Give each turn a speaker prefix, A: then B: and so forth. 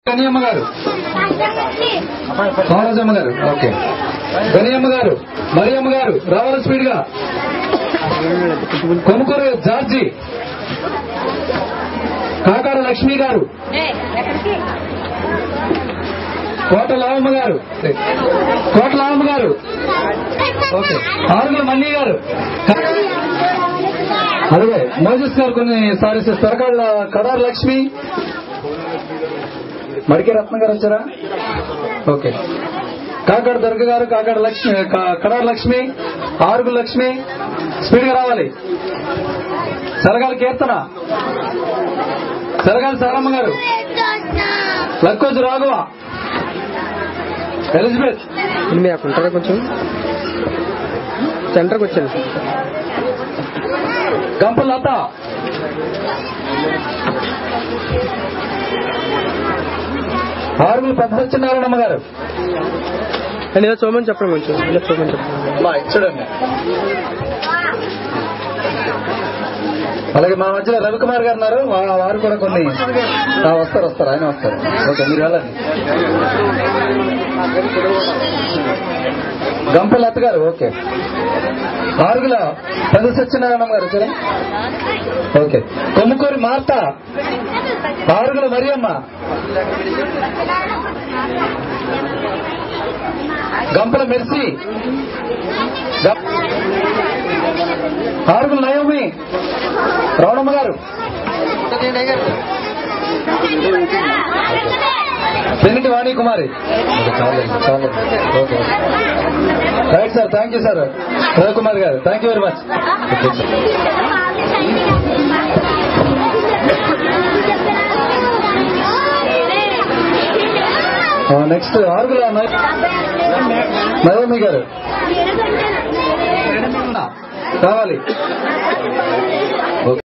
A: గనియమ్మ గారు సోమరాజమ్మ గారు ఓకే గనియమ్మ గారు మరియమ్మ గారు రావాలి స్పీడ్ గా కొనుకూరు జార్జి కాకాడ లక్ష్మి గారు కోట లావమ్మ గారు కోట లావమ్మ గారు ఓకే ఆరుగురు మన్నీ గారు అదే మోజస్ గారు కొన్ని సారీస్ తరకాళ్ళ కడార్ లక్ష్మి మడికే రత్న గారు వచ్చారా ఓకే కాకాడ దుర్గ గారు కాకాడ లక్ష్మి కా- కడార్ లక్ష్మి ఆరుగురు లక్ష్మి స్పీడ్ గా రావాలి సరగాలి కీర్తన సరగాలి సారమ్మ గారు లక్కోజు రాఘవ ఎలిజబెత్
B: మీరు అక్కడ ఉంటారా కొంచెం సెంటర్కి వచ్చాను
A: గంప లత ఆరుగురు పెద్ద సత్యనారాయణమ్మ గారు
B: అండ్ ఏదో చూడమని చెప్పండి కొంచెం ఇలా చూడమని చెప్పండి
A: చూడండి అలాగే మా మధ్యలో రవికుమార్ గారు ఉన్నారు వా- వారు కూడా కొన్ని ఆ, వస్తారు వస్తారు ఆయన వస్తారు ఓకే మీరు వెళ్ళండి గంప లత గారు ఓకే ఆరుగుల పెద్ద సత్యనారాయణ గారు చూడండి ఓకే కొమ్ముకూరి మార్త ఆరుగుల మరియమ్మ గంపల మెర్సి గం- ఆరుగుల నయోమి రవణమ్మ గారు పెన్నిటి వాణి కుమారి ఓకే, చాలండి, చాలండి. Okay right sir thank you sir Ravikumar garu thank you very much next Arugula నయ- నయోమి గారు కావాలి